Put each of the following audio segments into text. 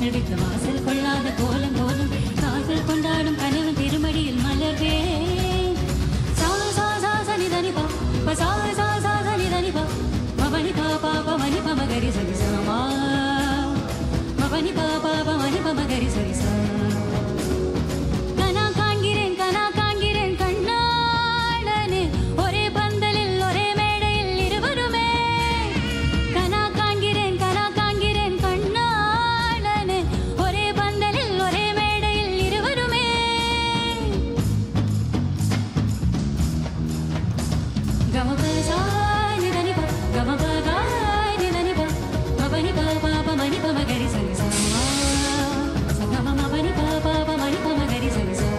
பூக்கள் விட்டு வாசல் கொள்ளாத கோலம் கோலம் காதல் கொண்டாடும் கனவு திருமடியில் மலர்வே சா சா சா சனி தனி பா ப சா சா சா சனி தனி பா மபனி பா பா ப மணி ப மகரி சரி சமா மபனி பா பா ப மணி ப மகரி சரி சா கனா காண்கிறேன் கனா காண்கிறேன் கண்ணாளனே ஒரே பந்தலில் ஒரே மேடையில் இருவருமே கனா காண்கிறேன் கனா காண்கிறேன் கண்ணாளனே ஒரே பந்தலில் ஒரே மேடையில் இருவருமே கமபசா நிதனி ப கமபகா நிதனி ப மபனி ப ப ப மணி ப மகரி சரி சா சகம மபனி ப ப ப மணி ப மகரி சரி சா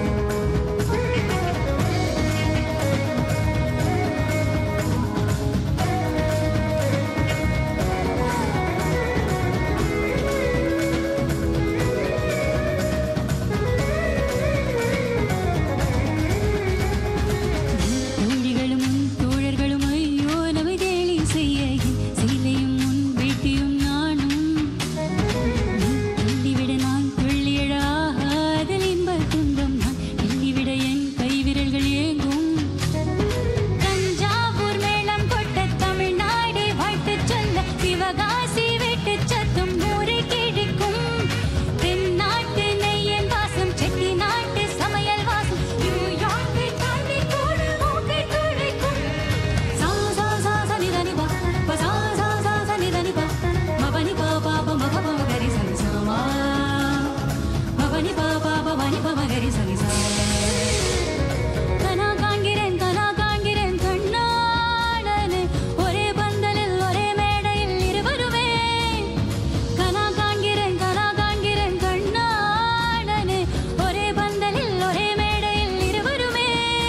தோழிகளும் உன் தோழர்களும் ஐயோ நம்மை கேலி செய்ய சீலையும் உன் வேட்டியும் நானும் நீ துள்ளிவிட நான் துள்ளியழ ஆகாதல் இன்ப துன்பம் நான் எண்ணிவிட என் கைவிரல்கள் ஏங்கும் தஞ்சாவூர் மேளம் கொட்ட தமிழ்நாடு வாழ்த்துச் சொல்ல சிவகாசி விட்டு சத்தும் ஊரை கிழிக்கும் தென்னாட்டு நெய்யன் வாசம் செட்டி நாட்டு சமையல் வாசம் நியூயார்க்கை தாண்டி கூட மூக்கை துளைக்கும் சா சா சா சனி தனி பா ப சா சா சா சனி தனி பா மபனி பா பா ப மக ப மகரி சனி சா மா மபனி பா பா ப மணி ப மகரி சனி சா கனா காண்கிறேன் கனா காண்கிறேன் கண்ணாளனே ஒரே பந்தலில் ஒரே மேடையில் இருவருமே கனா காண்கிறேன் கனா காண்கிறேன் கண்ணாளனே ஒரே பந்தலில் ஒரே மேடையில் இருவருமே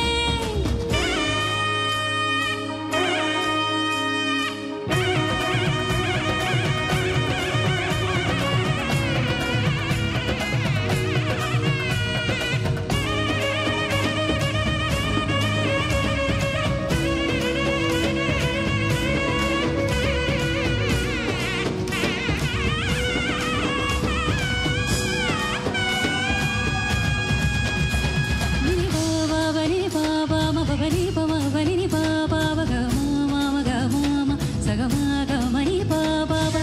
Ni ba ba ba ni ba ba ma ba ba ni ba ma ba ni ni ba ba ba ga ma ma ma ga ma ma sa ga ma ga ma ni ba ba ba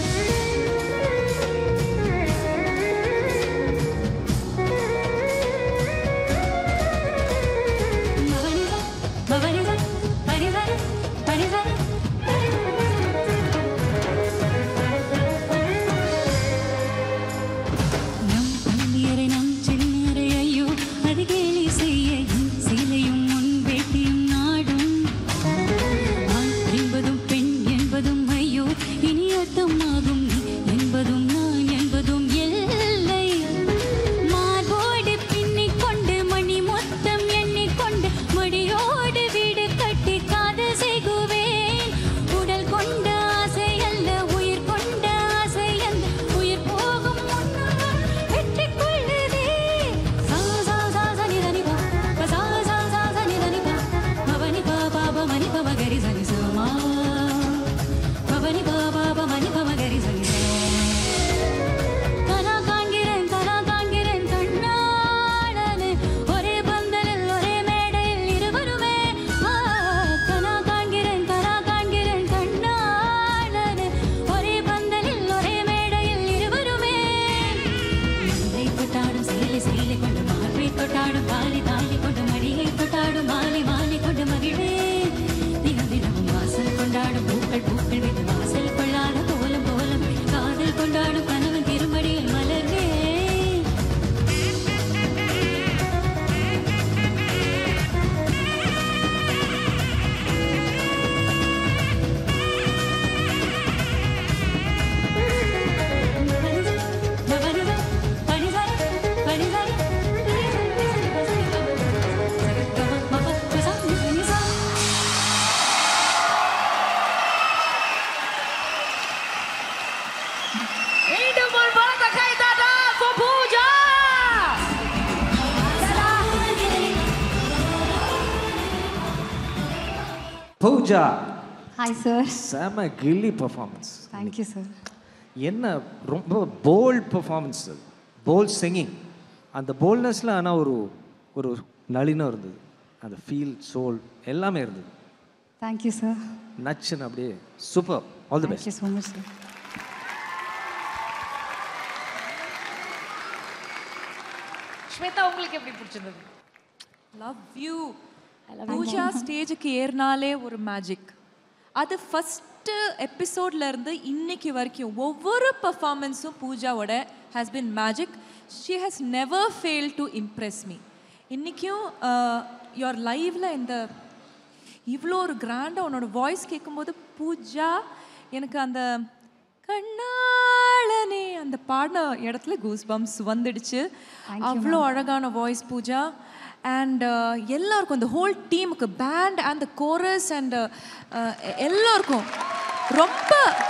Ma ba ni sa ma ba ni sa ba ni sa ba ni sa நம் பள்ளியறை நம் சின்னரை ஐயோ அது கேலி செய்ய என் சீலையும் முன் வேட்டியும் நாடும் ஆண் என்பதும் பெண் என்பதும் ஐயோ இனி அர்த்தமாகும் நீ என்பதும் நான் என்பதும் எல்லை மார்போடு பின்னிக் கொண்டு மணி மொத்தம் எண்ணிக்கொண்டு மடியோடு வீடு கட்டி காதல் செய்குவேன் உடல் கொண்ட ஆசை அல்ல உயிர் கொண்ட ஆசை அல்ல உயிர் போகும் முன்னால் வெற்றி கொள்ளுதே சா சா சா சா நி தனி பா ப சா சா சா சா நி தனி பா மபனி பா பா ப மணி ப மகரி சனி சா மா மபனி பா பா ப மணி ப மகரி சனி சா கனா காண்கிறேன் கனா காண்கிறேன் கண்ணாளனே ஒரே பந்தலில் ஒரே மேடையில் இருவருமே ஆ, கனா காண்கிறேன் கனா காண்கிறேன் கண்ணாளனே ஒரே பந்தலில் ஒரே மேடையில் இருவருமே மந்தை தொட்டாடும் சீலை சீலை கொண்டு மார்பை தொட்டாடும் தாலி தாலி கொண்டு மடியை தொட்டாடும் மாலை மாலை கொண்டு மகிழே தினம் தினமும் வாசல் கொண்டாடும் பூக்கள் பூக்கள் விட்டு வாசல் கொள்ளாத கோலம் கோலம் காதல் கொண்டாடும் கணவன் திருமடியில் மலர்வே மீண்டும் ஒரு பலத்த கை தாத்தா for Pooja Pooja hi sir செம கில்லி பர்ஃபார்மன்ஸ் தேங்க்யூ சார் என்ன ரொம்ப போல்ட் பெர்ஃபார்மன்ஸ் அது போல்ட் சிங்கிங் அந்த போல்ட்னஸில் ஆனால் ஒரு ஒரு நளினம் இருந்தது அந்த ஃபீல் சோல் எல்லாமே இருந்தது தேங்க்யூ சார் நச்சுன்னு அப்படியே super all the best thank you so much sir Shweta உங்களுக்கு எப்படி பிடிச்சிருந்தது லவ் யூ பூஜா ஸ்டேஜுக்கு ஏறினாலே ஒரு மேஜிக் அது ஃபஸ்ட்டு எபிசோட்ல இருந்து இன்னைக்கு வரைக்கும் ஒவ்வொரு பர்ஃபார்மன்ஸும் பூஜாவோட has been magic she has never fail to impress me இன்றைக்கும் யுவர் லைவ்ல இந்த இவ்வளோ ஒரு கிராண்டாக உன்னோட வாய்ஸ் கேட்கும்போது பூஜா எனக்கு அந்த கண்ணாளனே அந்த பாடின இடத்துல கூஸ் பம்ப்ஸ் வந்துடுச்சு அவ்வளோ அழகான வாய்ஸ் பூஜா அண்ட் எல்லாருக்கும் இந்த ஹோல் டீமுக்கு band and the chorus and எல்லாருக்கும் ரொம்ப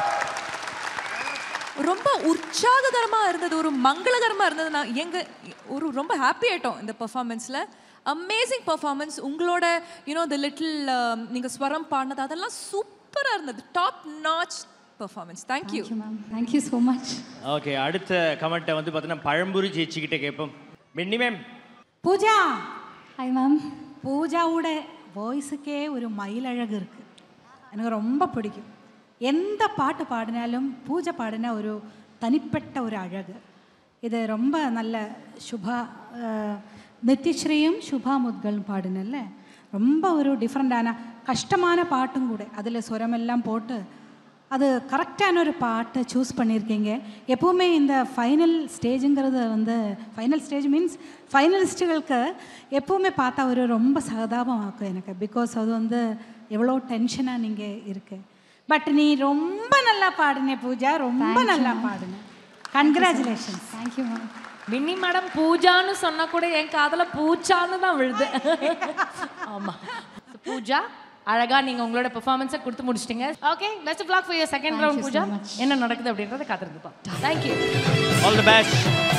ரொம்ப உற்சாககரமாக இருந்தது ஒரு மங்களகரமாக இருந்தது நான் எங்க ஒரு ரொம்ப ஹாப்பி ஆயிட்டோம் இந்த பெர்ஃபார்மன்ஸில் அமேசிங் பெர்ஃபார்மன்ஸ் உங்களோட யூனோ த லிட்டில் நீங்கள் ஸ்வரம் பாடினது அதெல்லாம் சூப்பராக இருந்தது top notch performance thank you thank you ma'am thank you so much okay அடுத்த கமெண்ட்டை வந்து பார்த்தீங்கன்னா பழம்புரி சேச்சிக்கிட்ட கேட்போம் Minni ma'am Pooja hi ma'am பூஜாவோட வாய்ஸுக்கே ஒரு மயிலழகு இருக்கு எனக்கு ரொம்ப பிடிக்கும் எந்த பாட்டு பாடினாலும் பூஜை பாடின ஒரு தனிப்பட்ட ஒரு அழகு இது ரொம்ப நல்ல சுபா அஹ், நித்யஸ்ரீயும் சுபா முத்கலும் பாடினல்ல ரொம்ப ஒரு டிஃப்ரெண்டான கஷ்டமான பாட்டும் கூட அதில் சுரமெல்லாம் போட்டு அது கரெக்டான ஒரு பாட்டை சூஸ் பண்ணியிருக்கீங்க எப்போவுமே இந்த ஃபைனல் ஸ்டேஜுங்கிறது வந்து ஃபைனல் ஸ்டேஜ் மீன்ஸ் ஃபைனலிஸ்ட்டுகளுக்கு எப்போவுமே பார்த்தா ஒரு ரொம்ப சகதாபம் ஆக்கும் எனக்கு பிகாஸ் அது வந்து எவ்வளோ டென்ஷனாக நீங்கள் இருக்கு பட் நீ ரொம்ப நல்லா பாடின பூஜா ரொம்ப நல்லா பாடின congratulations thank you ma'am Minni madam பூஜான்னு சொன்னா கூட என் காதுல பூச்சான்னு தான் விழுது ஆமா So, பூஜா அழகா நீங்க உங்களோட பெர்ஃபார்மன்ஸை கொடுத்து முடிச்சிட்டீங்க okay best luck for your second Thank round you so Pooja much. என்ன நடக்குது அப்படின்றத காத்திருந்துப்போம் தேங்க்யூ ஆல் தி பெஸ்ட்